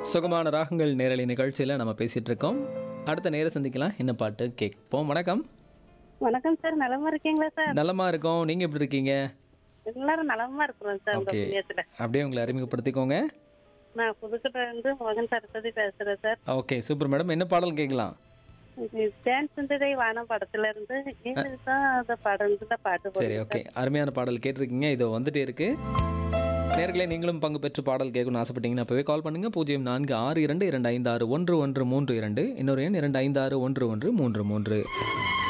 சுகமான ராகங்கள் நேரலை நிகழ்ச்சியில் நம்ம பேசிட்டு இருக்கோம் அடுத்த நேர சந்திக்கலாம் என்ன பாட்டு கேட்போம் வணக்கம் வணக்கம் சார் நலமா இருக்கீங்களா சார் நலமா இருக்கோம் நீங்க எப்படி இருக்கீங்க எல்லாரும் நலமா இருக்கிறோம் சார் உங்க ஓகே புண்ணியத்துல அப்படியே உங்களை அறிமுகப்படுத்திக்கோங்க நான் புதுக்கோட்டை இருந்து மகன் சரஸ்வதி பேசுறேன் சார் ஓகே சூப்பர் மேடம் என்ன பாடல் கேட்கலாம் இது தேன் சிந்ததை வானம் படத்துல இருந்து எங்களுக்கு தான் அந்த படம் இந்த பாட்டு சரி போடுங்க ஓகே அருமையான பாடல் கேட்டிருக்கீங்க இதோ வந்துட்டே இருக்கு நேர்களே நீங்களும் பங்கு பெற்று பாடல் கேட்கணும்னு ஆசைப்பட்டீங்கன்னா அப்பவே கால் பண்ணுங்க பூஜ்ஜியம் நான்கு ஆறு இரண்டு இரண்டு ஐந்து ஆறு ஒன்று ஒன்று மூன்று இரண்டு இன்னொரு எண் இரண்டு ஐந்து ஆறு ஒன்று ஒன்று மூன்று மூன்று